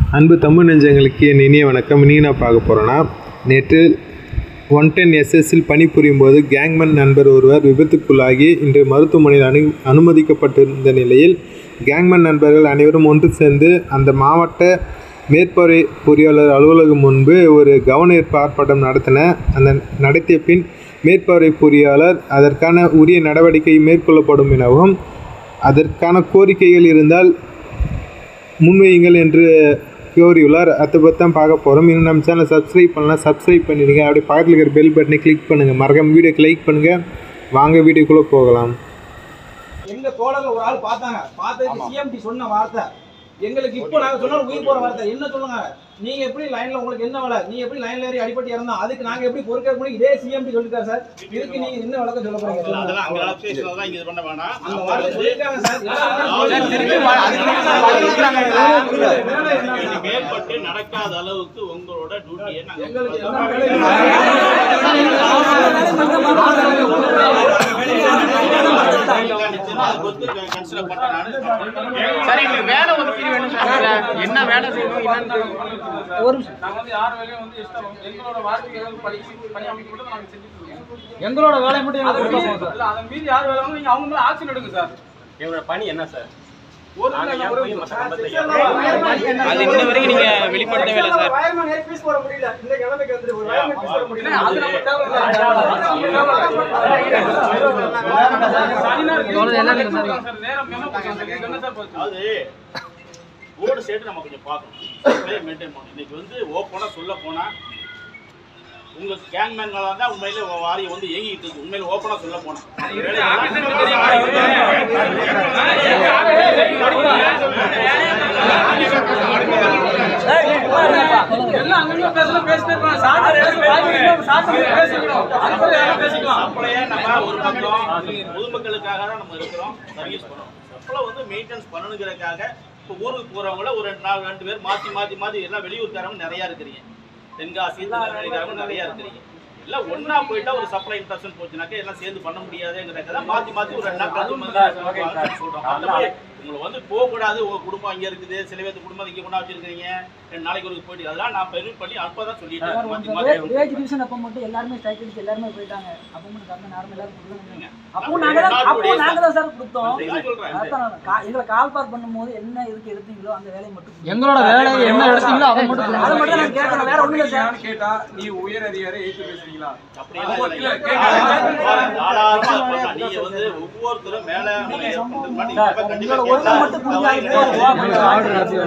அன்பு தமிழ் நெஞ்சங்களுக்கு என் இனிய வணக்கம் இனி நான் பார்க்க போகிறேன்னா நேற்று ஒன் டென் எஸ்எஸ்ஸில் பணிபுரியும் போது கேங்மேன் நண்பர் ஒருவர் விபத்துக்குள்ளாகி இன்று மருத்துவமனையில் அனு அனுமதிக்கப்பட்டிருந்த நிலையில் கேங்மேன் நண்பர்கள் அனைவரும் ஒன்று சேர்ந்து அந்த மாவட்ட மேற்பார்வை பொறியாளர் அலுவலகம் முன்பு ஒரு கவன ஈர்ப்பு ஆர்ப்பாட்டம் நடத்தின அந்த நடத்திய பின் மேற்பார்வை பொறியாளர் அதற்கான உரிய நடவடிக்கை மேற்கொள்ளப்படும் எனவும் அதற்கான கோரிக்கைகள் இருந்தால் முன்வையுங்கள் என்று கோரியுள்ளார் அதை பற்றி தான் பார்க்க போகிறோம் இன்னும் நம்ம சேனலை சப்ஸ்கிரைப் பண்ணலாம் சப்ஸ்கிரைப் பண்ணிடுங்க அப்படியே பக்கத்தில் இருக்கிற பெல் பட்டனை கிளிக் பண்ணுங்கள் மறக்காம வீடியோக்கு லைக் பண்ணுங்கள் வாங்க வீடியோக்குள்ளே போகலாம் எங்க தோழர்கள் ஒரு ஆள் பார்த்தாங்க பார்த்ததுக்கு சிஎம்டி சொன்ன வார்த்தை எங்களுக்கு இப்போ நாங்க சொன்ன உயிர் போற வார்த்தை என்ன சொல்லுங்க நீங்க எப்படி லைன்ல உங்களுக்கு என்ன வேலை நீ எப்படி லைன்ல ஏறி அடிபட்டு இறந்தா அதுக்கு நாங்க எப்படி பொறுக்க முடியும் இதே சிஎம்டி சொல்லிட்டார் சார் இதுக்கு நீங்க என்ன விளக்கம் சொல்ல போறீங்க சொல்லுங்க. அதெல்லாம் அங்க பேசுனதெல்லாம் இங்க இது பண்ண வேணாம் அந்த வார்த்தை சொல்லிருக்காங்க சார் சார், திருப்பி அதுக்கு வா- அதுக்கு நம்ம சார் பதில் இருக்கிறாங்க. புரியல. வேலை என்ன இது சார்? மேற்பட்டு நடக்காத அளவுக்கு உங்களோட டியூட்டியை நாங்க எங்களுக்கு என்ன வேலை நிச்சயமா அதுக்கு ஒத்து consider பண்றேன் நானு. சரி எங்களுக்கு வேலை ஒதுக்கீடு வேணும் சார் என்ன வேலை செய்யணும் என்னன்னு நாங்க வந்து யார் வேலையும் வந்து இஷ்டம் எங்களோட வாழ்க்கைக்கு ஏதாவது பணி பணி அமைக்கப்பட்டு நாங்க செஞ்சுட்டு இருக்கோம் எங்களோட வேலை மட்டும் அதை எங்களுக்கு மீறி- கொடுக்க போறோம் சார். இல்ல, அதை மீறி யார் வேலை வேணும் நீங்க அவங்க மேல ஆக்ஷன் எடுங்க சார் எங்களோட பணி என்ன சார் ஒரு நாங்க நாள் ஏன் ஒரு போய் மத்த சம்பளத்தை சிக்ஷன் ஏன் அது இன்ன வரைக்கும் நீங்க வெளிப்படுத்தவே இல்லை சார் வயர்மேன் ஏறி பீஸ் போட முடியல இந்த கிழமைக்கு வந்து ஒரு வயர்மேன் பீஸ் போட இல்ல, முடியல அது நம்ம தேவையில்லை. அது நம்ம தேவையில்லை. சனி நாள் leave போடுறாங்க சார். நேரம் memo கொடுக்குறாங்க சார். இதுக்கு என்ன சார் போச்சு? அதாவது ஓடு சேர்த்து நம்ம கொஞ்சம் பார்க்கணும் மெயின்டைன் பண்ணணும் இன்னைக்கு வந்து ஓப்பனா சொல்ல போனா உங்க கேங்மேன்களா தான் உண்மையிலே உங்க வாரியம் வந்து இயங்கிட்டு இருக்கு உண்மையில ஓப்பனா சொல்ல போனா எல்லாம் அங்கங்க பேசலாம் பேசிட்டே இருப்பாங்க. சாப்பிட்டு பேசணும். சாப்பிட்டு பேசிக்கணும். அதுக்கப்புறம் யாரும் பேசிக்கலாம். சப்ளையே நம்ம ஒரு பக்கம் பொதுமக்களுக்காக தான் நம்ம இருக்கிறோம் சர்வீஸ் பண்ணோம் சப்ளை வந்து மெயின்டெனன்ஸ் பண்ணணுங்கிறதுக்காக இப்போ ஊருக்கு போறவங்கள ஒரு ரெண்டு நாலு ரெண்டு பேர் மாத்தி மாத்தி மாத்தி எல்லாம் வெளியூர்காரங்க நிறைய இருக்கிறீங்க தென்காசி திருநெல்வேலிக்காரங்க நிறைய இருக்கிறீங்க எல்லாம் ஒண்ணா போயிட்டா ஒரு சப்ளை இன்ஸ்ட்ரக்ஷன் போச்சுனாக்க எல்லாம் சேர்ந்து பண்ண முடியாதுங்கிறத மாத்தி மாத்தி ஒரு ரெண்டு நாள் கழிச்சு வந்து சொல்றோம் அந்த மாதிரி உங்களை வந்து போக கூடாது உங்க குடும்பம் இங்க இருக்குது சில பேர் குடும்பம் இங்க கொண்டா வச்சிருக்கீங்க ரெண்டு நாளைக்கு ஒரு போயிட்டு அதெல்லாம் நான் பெரும் பண்ணி அப்பதான் சொல்லிட்டேன் மாத்தி மாத்தி வேஜ் டிவிஷன் அப்போ மட்டும் எல்லாருமே ஸ்ட்ரைக் அடிச்சு எல்லாருமே போயிட்டாங்க அப்போ மட்டும் கரெக்டாக நார்மல் எல்லாரும் கொடுத்தாங்க அப்போ நம்ம நாங்க தான் நாட்டு அப்போ உடைய நாங்க தான் சார் கொடுத்தோம் அதுதான் சொல்றேன் அதான் நான் கா- எங்களை கால் பார் பண்ணும்போது என்ன இதுக்கு எடுத்தீங்களோ அந்த வேலையை மட்டும் செஞ்சோம். எங்களோட வேலை என்ன எடுத்தீங்களோ அதை மட்டும் அதை மட்டும் தான் நான் கேட்கறேன் வேற ஒண்ணும் இல்லை சார் ஏன்னு கேட்டா நீ உயர் அதிகாரி ஏத்து பேசுறீங்களா அப்படியெல்லாம் இல்ல, இல்லை. கேட்கலாம். தாராளமா பண்ணலாம். நீங்க வந்து ஒவ்வொருத்தரும் மேல உங்களை இது பண்ணி இப்ப கண்டிப்பா உங்களோட ஒழுங்கை கேட்டா மட்டும் புரிஞ்சாலே போதும்.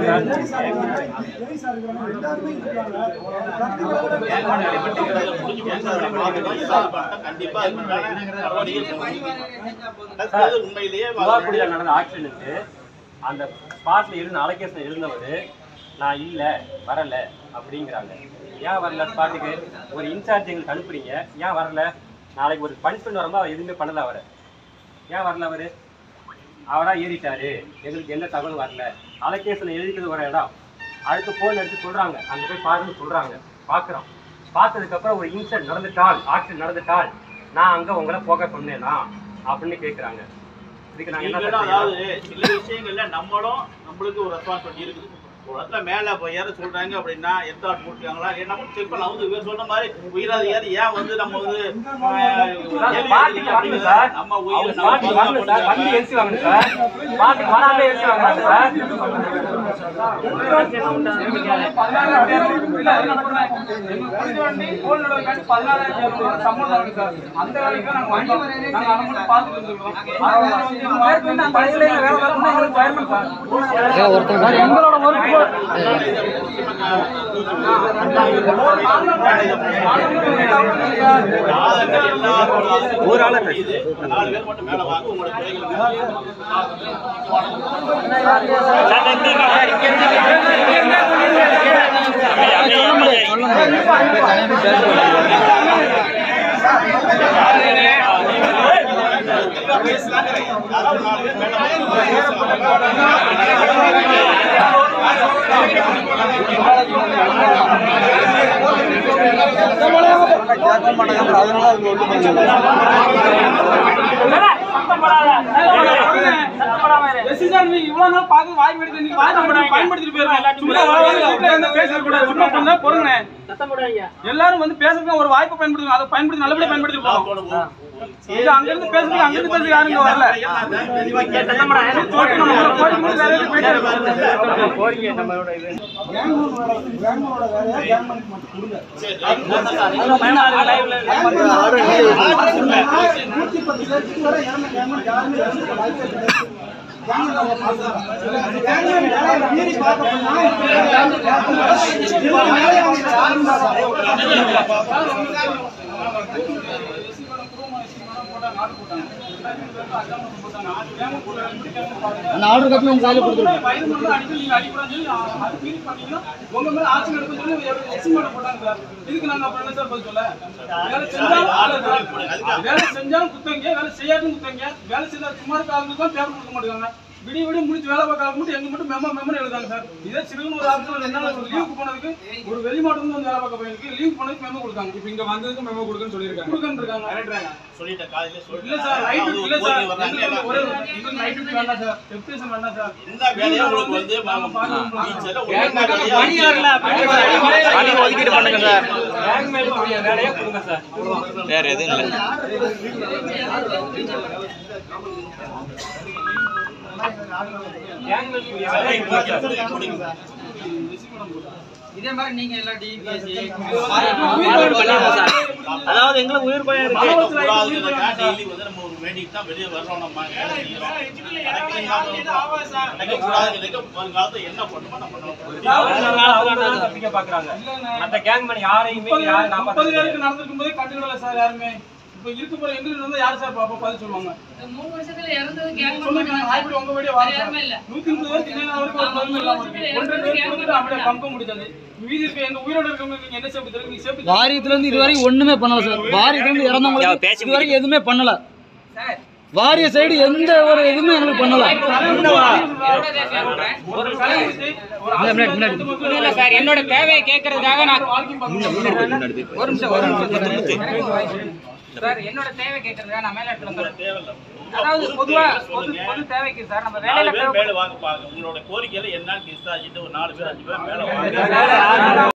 கண்டிப்பா அதுக்கான நடவடிக்கை அதாவது உண்மையிலேயே துவாக்குடியில் நடந்த ஆக்சிடென்ட்டு அந்த ஸ்பாட்ல இருந்து அலகேஷன் இருந்தவர் நான் இல்லை வரல அப்படிங்கிறாங்க ஏன் வரல ஸ்பாட்டுக்கு ஒரு இன்சார்ஜ் எங்களுக்கு அனுப்புறீங்க ஏன் வரல நாளைக்கு ஒரு பனிஷ்மெண்ட் வரும்போது அவர் எதுவுமே பண்ணல அவர் ஏன் வரல அவர் அவரா ஏறிட்டாரு எங்களுக்கு எந்த தகவல் வரல அலகேஷன் எழுதிக்கிறது ஒரு இடம் அடுத்து ஃபோன் எடுத்து சொல்றாங்க அங்க போய் பாருன்னு சொல்றாங்க பார்க்குறோம் பார்த்ததுக்கப்புறம் ஒரு இன்சிடென்ட் நடந்துட்டால் ஆக்சிடென்ட் நடந்துட்டால் நான் அங்க உங்களை போக சொன்னேனா அப்படின்னு கேட்குறாங்க இதுக்கு நாங்க என்ன நீங்களும் சார் செய்யலாம்? அதாவது சில விஷயங்கள்ல நம்மளும் நம்மளுக்கு ஒரு ரெஸ்பான்சிபிலிட்டி இருக்குது ஒரு இடத்துல மேல போய் ஏற சொல்றாங்க அப்படின்னா எத்தாட் போட்டுருக்காங்களா என்ன செக் பண்ணலாம் வந்து இவர் சொன்ன மாதிரி உயிராதிகாரி ஏன் வந்து நம்ம வந்து சார், கேள்வி பாட்டிக்கு கேட்கறீங்க வரணும் சார். அப்படிங்கிறது நம்ம உயிரை அவங்க நம்ம பாட்டிக்கு வரணும் சார். வந்து பாதுகாப்பு எரிச்சு வாங்கணும் சார். பாட்டிக்கு வராமலே எரிச்சு வாங்கணும் சார். பதினாலாயிரம் இல்ல, என்ன பண்றாங்க? எங்களுக்கு புரிஞ்ச வண்டி, கோல் நடுவுக்காண்டி பதினாலாயிரத்தி இருநூறு ரூபாய் சம்பளம் இருக்கு சார். அந்த வேலைக்கு தான் நாங்க வந்தோம். நாங்க அதை மட்டும் பார்த்துட்டு இருந்திருக்கோம். அது வேற வந்து இந்த மாதிரி மேற்கொண்டு அந்த ரயில்வே வேலை பார்க்கணும்னா எங்களுக்கு வயர்மேன் சார். சார் எங்களோட ஒர்க் ஆதங்கள் எல்லாரும் ஒரு ஆளை இது நாலு பேர் மட்டும் மேல வாங்க உங்களோட பிள்ளைகளுக்கு யாராவது நாலு பேர் மேல எஸ் எஸ்சி சார் நீங்க இவ்வளவு நாள் பார்க்க வாய் வெடிக்க நீங்க வாய் வெடிக்க பயன்படுத்திட்டு போயிருக்கோம் சும்மா வர வர வீட்டுல இருந்து பேசுறது கூட சும்மா பண்ணா பொறுங்கண்ணே எல்லாரும் வந்து பேசுறதுக்கு ஒரு வாய்ப்பை பயன்படுத்துங்க அதை பயன்படுத்தி நல்லபடியா பயன்படுத்தி போகணும் இது அங்க இருந்து பேசுறதுக்கு அங்க இருந்து பேசுறதுக்கு யாரும் இங்க வரல நூற்றி பத்து பேருக்கு வரை இறந்த கேமரா யாருமே ரசிக்க வாய்ப்பே கிடையாது. கேமரா வேலையை மீறி பார்க்க போனா இதுக்கு மேலே அவங்க யாரும் அந்த ஆர்டர் காப்பி உங்க கையில கொடுத்துருக்கோம் வயது மட்டும் அடிக்கடி நீங்க அடிக்கூடாதுன்னு சொல்லி அ- அது மீறி பண்ணீங்கன்னா உங்க மேல ஆட்சி நடக்கும் சொல்லி எக்ஸிமெண்ட் போட்டாங்க சார் இதுக்கு நாங்க அப்புறம் என்ன சார் பதில் சொல்ல வேலை செஞ்சாலும் ஆளு சார். வேலை செஞ்சாலும் குத்தங்க வேலை செய்யாதும் குத்தங்க வேலை செய்யாத சும்மா இருக்க ஆளுங்களுக்கு தான் பேப்பர் கொடுக்க மாட்டாங்க விடிய விடிய முடிச்சு வேலை பார்க்க ஆளுங்க மட்டும் எங்க மட்டும் மெமோ மெமோ எழுதாங்க சார் இதே சிறுவன் ஒரு ஆஃபீஸர் ரெண்டு நாள் லீவுக்கு போனதுக்கு ஒரு வெளி மாவட்டம் வந்து வேலை பார்க்க பையனுக்கு லீவ் போனதுக்கு மெமோ கொடுத்தாங்க இப்போ இங்க வந்ததுக்கு மெமோ கொடுக்குன்னு சொல்லியிருக்காங்க கொடுக்கன்னு இருக்காங்க சொல்லிட்டேன் காலையில இல்ல சொல்லிட்டேன் சார் நைட் அது இல்ல ஒரு சார் கோரிக்கை வர்றாங்க எங்களுக்கு எல்லாம். ஒரே எங்களுக்கு நைட் டியூட்டி வேண்டாம் சார் டெப்டேஷன் வேண்டாம் சார் இந்த வேலையை உங்களுக்கு வந்து டீச்சர்ல ஒரு பணி ஒதுக்கீடு பண்ணுங்க சார் பேங்க்மேலுக்குரிய வேலையை கொடுங்க சார் வேற எதுவும் இல்லை பேங்க்மேலுக்குரிய வேலையை கொடுங்க சார் கொடுங்க. இதே மாதிரி நீங்க எல்லா டிபிஎஸ்சி அதாவது எங்களுக்கு உயிர் பயம் இருக்கு கூடாதுங்கிறதுக்காக daily வந்து நம்ம ஒரு வேண்டிட்டு தான் வெளியே வர்றோம் நம்ம வேலை செய்யறோம். நடக்கக்கூடாதுங்கிறதுக்கு வருங்காலத்துல என்ன பண்ணுமோ நம்ம பண்ணணும். அவங்க அவங்க தான் தப்பிக்க பாக்குறாங்க மத்த கேங் மணி யாரையுமே முப்பது யாரும் பேருக்கு- முப்பது காப்பாற்ற பேருக்கு நடந்திருக்கும் போதே கண்டுக்கல சார் யாருமே இப்ப இருக்க போற எங்களுக்கு இருந்தா யார் சார் பாப்பா பதில் சொல்லுவாங்க மூணு வருஷத்துல இறந்தது கேங் சொல்லுங்க ஹாய்படி உங்க வீடியோ வாங்க சார் நூத்தி முப்பது பேருக்கு இன்னும் வரைக்கும் ஒரு பதில் இல்லாம இருக்கு ஒன்றரை பேருக்கு கொடுத்துட்டு அப்படியே கம்பம் முடிச்சது மீதி இருக்க எங்க உயிரோட இருக்கவங்க நீங்க என்ன சேஃப்டி தருவீங்க நீங்க சேஃப்டி வாரியத்துல இருந்து இது வரைக்கும் ஒண்ணுமே பண்ணல சார் வாரியத்துல இருந்து இறந்தவங்களுக்கு இது வரைக்கும் எதுவுமே பண்ணல வாரிய சைடு எந்த ஒரு எதுவுமே எங்களுக்கு பண்ணல ஒரு கலை வச்சு ஒரு ஆசிரியர் இல்ல சார் என்னோட தேவையை கேட்கறதுக்காக நான் வாழ்க்கையும் பார்க்கணும் ஒரு நிமிஷம் ஒரு நிமிஷம் சார் என்னோட தேவை கேட்கறதுக்காக நான் மேல இடத்துல சொல்றேன் தேவையில்ல. அதாவது பொதுவா பொது சொல்லுங்க. பொது தேவைக்கு சார் நம்ம நாலு வேலையில பேர் தேவை மேல வாங்க பாருங்க உங்களோட கோரிக்கையில என்னன்னு விசாரிச்சுட்டு ஒரு நாலு பேர் அஞ்சு பேர் மேல வாங்க